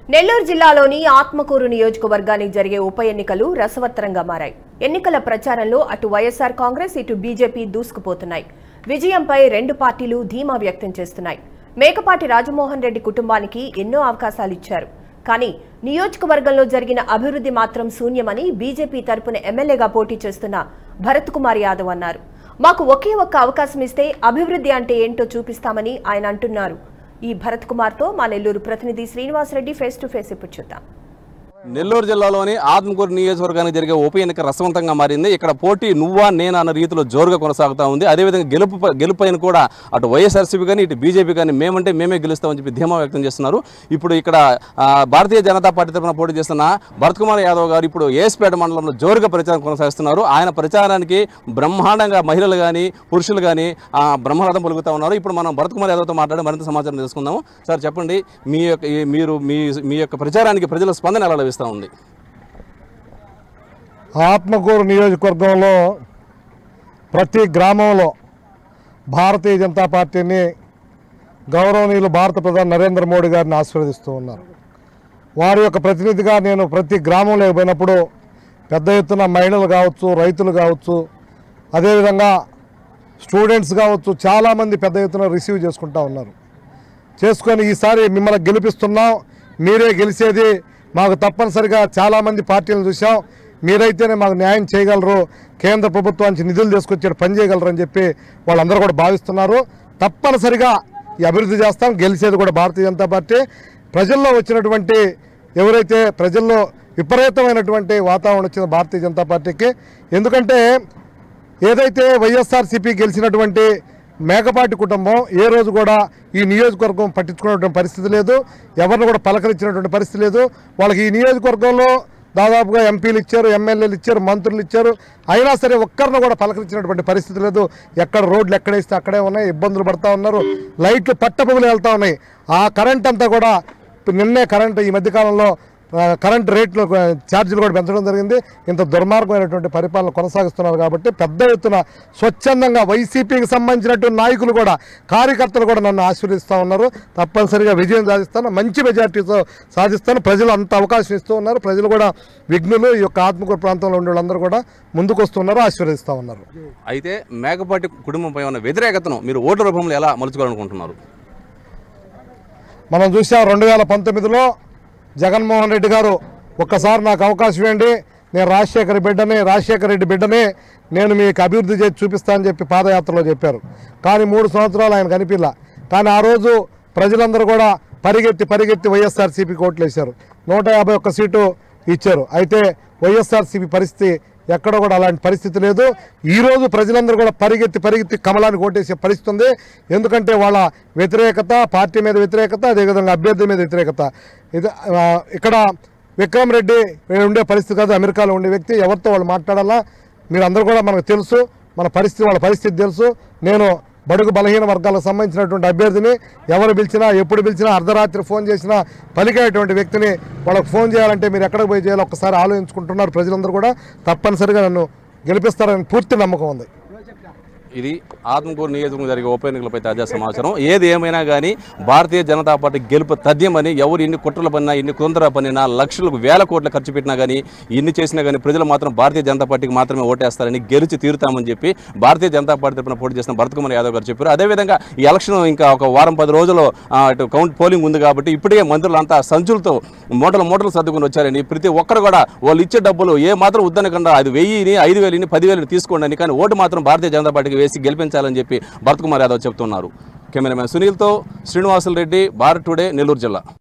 నెల్లూరు జిల్లాలోని ఆత్మకూరు నియోజకవర్గానికి జరిగే ఉప ఎన్నికలు రసవత్తరంగా మారాయి ఎన్నికల ప్రచారంలో అటు వైఎస్ఆర్ కాంగ్రెస్ ఇటు బీజేపీ దూసుకుపోతున్నాయి విజయంపై రెండు పార్టీలు ధీమా వ్యక్తం చేస్తున్నాయి మేకపాటి రాజమోహన్ రెడ్డి కుటుంబానికి ఎన్నో అవకాశాలు ఇచ్చారు కానీ నియోజకవర్గంలో జరిగిన అభివృద్ధి మాత్రం శూన్యమని బీజేపీ తరపున ఎమ్మెల్యేగా పోటీ చేస్తున్న భరత్ కుమార్ యాదవ్ అన్నారు మాకు ఒకే ఒక్క అవకాశం ఇస్తే అభివృద్ధి అంటే ఏంటో చూపిస్తామని ఆయన అంటున్నారు ఈ భరత్ కుమార్తో మా నెల్లూరు ప్రతినిధి శ్రీనివాసరెడ్డి ఫేస్ టు ఫేస్ ఇప్పుడు చూద్దాం నెల్లూరు జిల్లాలోని ఆత్మకూరు నియోజకవర్గానికి జరిగే ఉప ఎన్నిక రసవంతంగా మారింది ఇక్కడ పోటీ నువ్వా నేనా అన్న రీతిలో జోరుగా కొనసాగుతా ఉంది అదేవిధంగా గెలుపు గెలుపైన కూడా అటు వైఎస్ఆర్సీపీ కానీ ఇటు బీజేపీ కానీ మేమంటే మేమే గెలుస్తామని చెప్పి ధీమా వ్యక్తం చేస్తున్నారు ఇప్పుడు ఇక్కడ ఆ, భారతీయ జనతా పార్టీ తరఫున పోటీ చేస్తున్న భరత్ కుమార్ యాదవ్ గారు ఇప్పుడు ఏఎస్పేట మండలంలో జోరుగా ప్రచారం కొనసాగిస్తున్నారు ఆయన ప్రచారానికి బ్రహ్మాండంగా మహిళలు కానీ పురుషులు కానీ బ్రహ్మరథం పలుకుతా ఉన్నారు ఇప్పుడు మనం భరత్ కుమార్ యాదవ్తో మాట్లాడి మరింత సమాచారం తెలుసుకుందాము సార్ చెప్పండి మీ యొక్క ఈ- మీరు మీ మీ యొక్క ప్రచారానికి ప్రజల స్పందన ఎలా లభిస్తూ ఉంది ఆత్మకూరు నియోజకవర్గంలో ప్రతి గ్రామంలో భారతీయ జనతా పార్టీని గౌరవనీయులు భారత ప్రధాని నరేంద్ర మోడీ గారిని ఆశీర్వదిస్తూ ఉన్నారు వారి యొక్క ప్రతినిధిగా నేను ప్రతి గ్రామంలో పోయినప్పుడు పెద్ద ఎత్తున మహిళలు కావచ్చు రైతులు కావచ్చు అదేవిధంగా స్టూడెంట్స్ కావచ్చు చాలామంది పెద్ద ఎత్తున రిసీవ్ చేసుకుంటా ఉన్నారు చేసుకొని ఈసారి మిమ్మల్ని గెలిపిస్తున్నాం మీరే గెలిచేది మాకు తప్పనిసరిగా చాలామంది పార్టీలను చూసాం మీరైతేనే మాకు న్యాయం చేయగలరు కేంద్ర ప్రభుత్వానికి నిధులు తీసుకొచ్చి పని చేయగలరు అని చెప్పి వాళ్ళందరూ కూడా భావిస్తున్నారు తప్పనిసరిగా ఈ అభివృద్ధి చేస్తాం గెలిచేది కూడా భారతీయ జనతా పార్టీ ప్రజల్లో వచ్చినటువంటి ఎవరైతే ప్రజల్లో విపరీతమైనటువంటి వాతావరణం వచ్చింది భారతీయ జనతా పార్టీకి ఎందుకంటే ఏదైతే వైఎస్ఆర్సీపీ గెలిచినటువంటి మేకపాటి కుటుంబం ఏ రోజు కూడా ఈ నియోజకవర్గం పట్టించుకున్నటువంటి పరిస్థితి లేదు ఎవరిని కూడా పలకరించినటువంటి పరిస్థితి లేదు వాళ్ళకి ఈ నియోజకవర్గంలో దాదాపుగా ఎంపీలు ఇచ్చారు ఎమ్మెల్యేలు ఇచ్చారు మంత్రులు ఇచ్చారు అయినా సరే ఒక్కరిని కూడా పలకరించినటువంటి పరిస్థితి లేదు ఎక్కడ రోడ్లు ఎక్కడేస్తే అక్కడే ఉన్నాయి ఇబ్బందులు పడతా ఉన్నారు లైట్లు పట్టపగులు వెళ్తా ఉన్నాయి ఆ కరెంట్ అంతా కూడా నిన్నే కరెంట్ ఈ మధ్యకాలంలో ఆ, కరెంట్ రేట్లు ఆ, ఛార్జీలు కూడా పెంచడం జరిగింది ఇంత దుర్మార్గమైనటువంటి పరిపాలన కొనసాగిస్తున్నారు కాబట్టి పెద్ద ఎత్తున స్వచ్ఛందంగా వైసీపీకి సంబంధించినటువంటి నాయకులు కూడా కార్యకర్తలు కూడా నన్ను ఆశీర్వదిస్తూ ఉన్నారు తప్పనిసరిగా విజయం సాధిస్తాను మంచి మెజార్టీతో సాధిస్తాను ప్రజలు అంత అవకాశం ఇస్తూ ఉన్నారు ప్రజలు కూడా విఘ్నులు ఈ యొక్క ఆత్మకూరు ప్రాంతంలో ఉండే వాళ్ళందరూ కూడా ముందుకు వస్తున్నారు ఆశీర్వదిస్తూ ఉన్నారు అయితే మేకపాటి కుటుంబంపై ఉన్న వ్యతిరేకతను మీరు ఓట్ల రూపంలో ఎలా మలుచుకోవాలనుకుంటున్నారు మనం చూసాం రెండు వేల పంతొమ్మిదిలో జగన్మోహన్ రెడ్డి గారు ఒక్కసారి నాకు అవకాశం ఇవ్వండి నేను రాజశేఖర బిడ్డని రాజశేఖర రెడ్డి బిడ్డని నేను మీకు అభివృద్ధి చేసి చూపిస్తానని చెప్పి పాదయాత్రలో చెప్పారు కానీ మూడు సంవత్సరాలు ఆయన కనిపిల్ల కానీ ఆ రోజు ప్రజలందరూ కూడా పరిగెత్తి పరిగెత్తి వైఎస్ఆర్సీపీకి ఓట్లు వేశారు నూట యాభై ఒక్క సీటు ఇచ్చారు అయితే వైఎస్ఆర్సీపీ పరిస్థితి ఎక్కడ కూడా అలాంటి పరిస్థితి లేదు ఈ రోజు ప్రజలందరూ కూడా పరిగెత్తి పరిగెత్తి కమలానికి ఓటేసే పరిస్థితి ఉంది ఎందుకంటే వాళ్ళ వ్యతిరేకత పార్టీ మీద వ్యతిరేకత అదేవిధంగా అభ్యర్థి మీద వ్యతిరేకత ఇది ఆ, ఇక్కడ విక్రమ్ రెడ్డి ఉండే పరిస్థితి కాదు అమెరికాలో ఉండే వ్యక్తి ఎవరితో వాళ్ళు మాట్లాడాలా మీరు అందరూ కూడా మనకు తెలుసు మన పరిస్థితి వాళ్ళ పరిస్థితి తెలుసు నేను బడుగు బలహీన వర్గాలకు సంబంధించినటువంటి అభ్యర్థిని ఎవరు పిలిచినా ఎప్పుడు పిలిచినా అర్ధరాత్రి ఫోన్ చేసినా పలికేటువంటి వ్యక్తిని వాళ్ళకి ఫోన్ చేయాలంటే మీరు ఎక్కడికి పోయి చేయాలో ఒక్కసారి ఆలోచించుకుంటున్నారు ప్రజలందరూ కూడా తప్పనిసరిగా నన్ను గెలిపిస్తారని పూర్తి నమ్మకం ఉంది ఇది ఆత్మకూరు నియోజకవర్గం జరిగే ఉప ఎన్నికలపై తాజా సమాచారం ఏది ఏమైనా కానీ భారతీయ జనతా పార్టీ గెలుపు తథ్యమని ఎవరు ఎన్ని కుట్రలు పడినా ఎన్ని కుందర పడినా లక్షలకు వేల కోట్లు ఖర్చు పెట్టినా కానీ ఎన్ని చేసినా కానీ ప్రజలు మాత్రం భారతీయ జనతా పార్టీకి మాత్రమే ఓటేస్తారని గెలిచి తీరుతామని చెప్పి భారతీయ జనతా పార్టీ తరపున పోటీ చేసిన భరత్ కుమార్ యాదవ్ గారు చెప్పారు అదేవిధంగా ఈ ఎలక్షన్ ఇంకా ఒక వారం పది రోజుల్లో ఆ, ఇటు కౌంట్ పోలింగ్ ఉంది కాబట్టి ఇప్పటికే మంత్రులంతా సంచులతో మూటలు మూటలు సర్దుకుని వచ్చారని ప్రతి ఒక్కరు కూడా వాళ్ళు ఇచ్చే డబ్బులు ఏ మాత్రం వద్దనకుండా అది వెయ్యిని ఐదు వేలని పదివేలని తీసుకోండి అని కానీ ఓటు మాత్రం భారతీయ జనతా పార్టీకి వేసి గెలిపించాలని చెప్పి భరత్ కుమార్ యాదవ్ చెప్తున్నారు కెమెరామెన్ సునీల్తో శ్రీనివాసులు రెడ్డి భారత్ టుడే నెల్లూరు జిల్లా